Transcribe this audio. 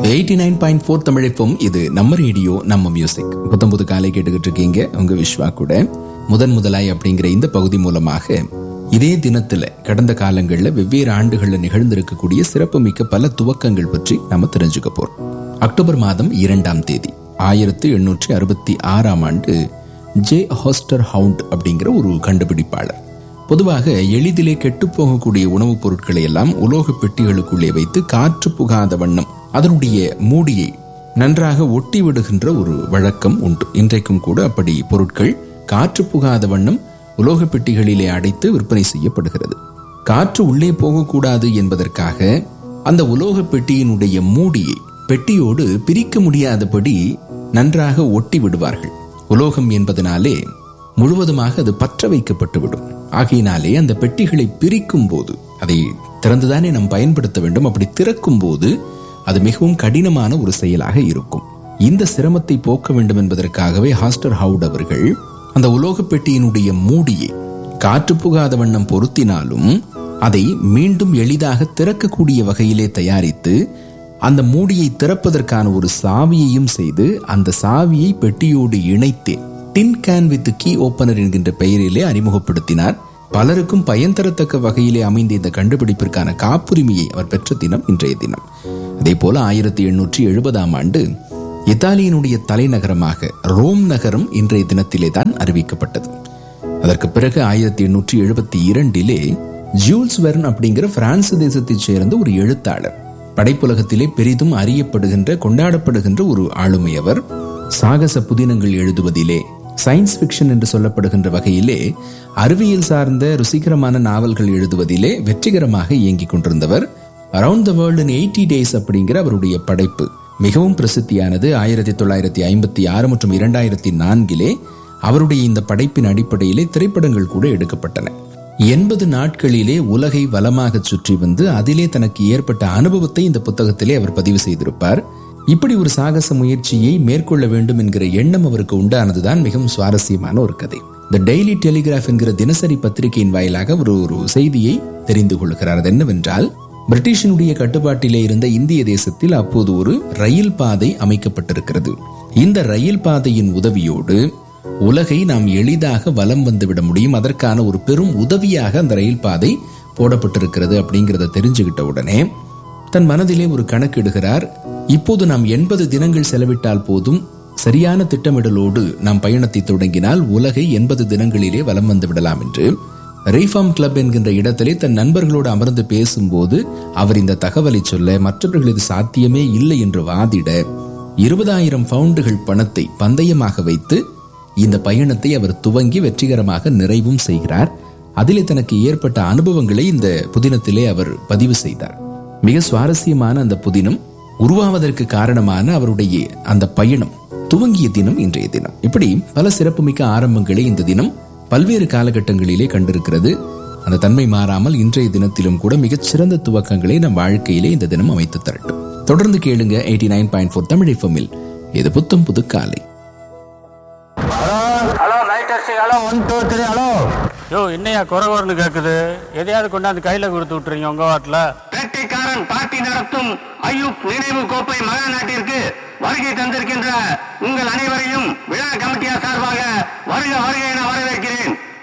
eighty nine point four தமிழைப்போம் இது நம்ம ரேடியோ நம்ம மியூசிக் புத்தம் புது காலை கேட்டுக்கிட்டு இருக்கீங்க உங்க விஸ்வா கூட முதன் முதலாய் அப்படிங்கிற இந்த பகுதி மூலமாக இதே தினத்துல கடந்த காலங்கள்ல வெவ்வேறு ஆண்டுகள்ல நிகழ்ந்திருக்கக்கூடிய சிறப்புமிக்க பல துவக்கங்கள் பற்றி நம்ம தெரிஞ்சுக்க போறோம் அக்டோபர் மாதம் இரண்டாம் தேதி ஆயிரத்தி எண்ணூற்றி அறுபத்தி ஆறாம் ஆண்டு ஜே ஹாஸ்டர் ஹவுண்ட் அப்படிங்கிற ஒரு கண்டுபிடிப்பாளர் பொதுவாக எளிதிலே கெட்டுப் போகக்கூடிய உணவுப் பொருட்களை எல்லாம் உலோக பெட்டிகளுக்குள்ளே வைத்து காற்று புகாத வண்ணம் அதனுடைய மூடியை நன்றாக ஒட்டி விடுகின்ற ஒரு வழக்கம் உண்டு இன்றைக்கும் கூட அப்படி பொருட்கள் காற்று புகாத வண்ணம் உலோக பெட்டிகளிலே அடைத்து விற்பனை செய்யப்படுகிறது காற்று உள்ளே போகக்கூடாது என்பதற்காக அந்த உலோக பெட்டியினுடைய மூடியை பெட்டியோடு பிரிக்க முடியாதபடி நன்றாக ஒட்டி விடுவார்கள் உலோகம் என்பதனாலே முழுவதுமாக அது பற்ற வைக்கப்பட்டு விடும் ஆகையினாலே அந்த பெட்டிகளை பிரிக்கும் போது அதை திறந்துதானே நாம் பயன்படுத்த வேண்டும் அப்படி திறக்கும் போது அது மிகவும் கடினமான ஒரு செயலாக இருக்கும் இந்த சிரமத்தை போக்க வேண்டும் என்பதற்காகவே ஹாஸ்டர் ஹவுட் அவர்கள் அந்த உலோக பெட்டியினுடைய மூடியை காற்று புகாத வண்ணம் பொருத்தினாலும் அதை மீண்டும் எளிதாக திறக்கக்கூடிய வகையிலே தயாரித்து அந்த மூடியை திறப்பதற்கான ஒரு சாவியையும் செய்து அந்த சாவியை பெட்டியோடு இணைத்து tin can with key opener என்கின்ற பெயரிலே அறிமுகப்படுத்தினார் பலருக்கும் பயன் தரத்தக்க வகையிலே அமைந்த இந்த கண்டுபிடிப்பிற்கான காப்புரிமையை அவர் பெற்ற தினம் இன்றைய தினம் அதே போல ஆயிரத்தி எண்ணூற்றி எழுபதாம் ஆண்டு இத்தாலியினுடைய தலைநகரமாக ரோம் நகரம் இன்றைய தினத்திலே தான் அறிவிக்கப்பட்டது அதற்கு பிறகு ஆயிரத்தி எண்ணூற்றி எழுபத்தி இரண்டிலே ஜூல்ஸ் வெர்ன் அப்படிங்கிற பிரான்ஸ் தேசத்தைச் சேர்ந்த ஒரு எழுத்தாளர் படைப்புலகத்திலே பெரிதும் அறியப்படுகின்ற கொண்டாடப்படுகின்ற ஒரு ஆளுமை அவர் சாகச புதினங்கள் எழுதுவதிலே சயின்ஸ் ஃபிக்ஷன் என்று சொல்லப்படுகின்ற வகையிலே அறிவியல் சார்ந்த ருசிகரமான நாவல்கள் எழுதுவதிலே வெற்றிகரமாக இயங்கிக் கொண்டிருந்தவர் around the world in eighty days அப்படிங்கிற அவருடைய படைப்பு மிகவும் பிரசித்தியானது ஆயிரத்தி தொள்ளாயிரத்தி ஐம்பத்தி ஆறு மற்றும் இரண்டாயிரத்தி நான்கிலே அவருடைய இந்த படைப்பின் அடிப்படையிலே திரைப்படங்கள் கூட எடுக்கப்பட்டன எண்பது நாட்களிலே உலகை வலமாக சுற்றி வந்து அதிலே தனக்கு ஏற்பட்ட அனுபவத்தை இந்த புத்தகத்திலே அவர் பதிவு செய்திருப்பார் இப்படி ஒரு சாகச முயற்சியை மேற்கொள்ள வேண்டும் என்கிற எண்ணம் அவருக்கு உண்டானதுதான் மிகவும் சுவாரஸ்யமான ஒரு கதை த டெய்லி டெலிகிராஃப் என்கிற தினசரி பத்திரிகையின் வாயிலாக ஒரு ஒரு செய்தியை தெரிந்து கொள்கிறார் அது என்னவென்றால் பிரிட்டிஷினுடைய கட்டுப்பாட்டிலே இருந்த இந்திய தேசத்தில் அப்போது ஒரு ரயில் பாதை அமைக்கப்பட்டிருக்கிறது இந்த ரயில் பாதையின் உதவியோடு உலகை நாம் எளிதாக வலம் வந்துவிட முடியும் அதற்கான ஒரு பெரும் உதவியாக அந்த ரயில் பாதை போடப்பட்டிருக்கிறது அப்படிங்கிறத தெரிஞ்சுக்கிட்ட உடனே தன் மனதிலே ஒரு கணக்கிடுகிறார் இப்போது நாம் எண்பது தினங்கள் செலவிட்டால் போதும் சரியான திட்டமிடலோடு நாம் பயணத்தை தொடங்கினால் உலகை எண்பது தினங்களிலே வலம் வந்து விடலாம் என்று ரீஃபார்ம் கிளப் என்கின்ற இடத்திலே தன் நண்பர்களோடு அமர்ந்து பேசும்போது அவர் இந்த தகவலை சொல்ல மற்றவர்கள் இது சாத்தியமே இல்லை என்று வாதிட இருபதாயிரம் பவுண்டுகள் பணத்தை பந்தயமாக வைத்து இந்த பயணத்தை அவர் துவங்கி வெற்றிகரமாக நிறைவும் செய்கிறார் அதிலே தனக்கு ஏற்பட்ட அனுபவங்களை இந்த புதினத்திலே அவர் பதிவு செய்தார் மிக சுவாரஸ்யமான அந்த புதினம் உருவாவதற்கு காரணமான அவருடைய அந்த பயணம் துவங்கிய தினம் இன்றைய தினம் இப்படி பல சிறப்புமிக்க ஆரம்பங்களை இந்த தினம் பல்வேறு காலகட்டங்களிலே கண்டிருக்கிறது அந்த தன்மை மாறாமல் இன்றைய தினத்திலும் கூட மிகச் சிறந்த துவக்கங்களை நம் வாழ்க்கையிலே இந்த தினம் அமைத்து தரட்டும் தொடர்ந்து கேளுங்க eighty nine point four Tamil எஃப்எம்மில் இது புத்தம் புது காலை hello night test hello one two three hello yo என்னையா குறை குறைன்னு கேட்குது எதையாவது கொண்டாந்து கையில் கொடுத்து விட்டுறீங்க உங்கள் வாட்டில் வேட்டைக்காரன் பார்ட்டி நடத்தும் ஐயூப் நினைவு கோப்பை மகா நாட்டிற்கு வருகை தந்திருக்கின்ற உங்கள் அனைவரையும் விழா கமிட்டியார் சார்பாக வருக வருக என வரவேற்கிறேன்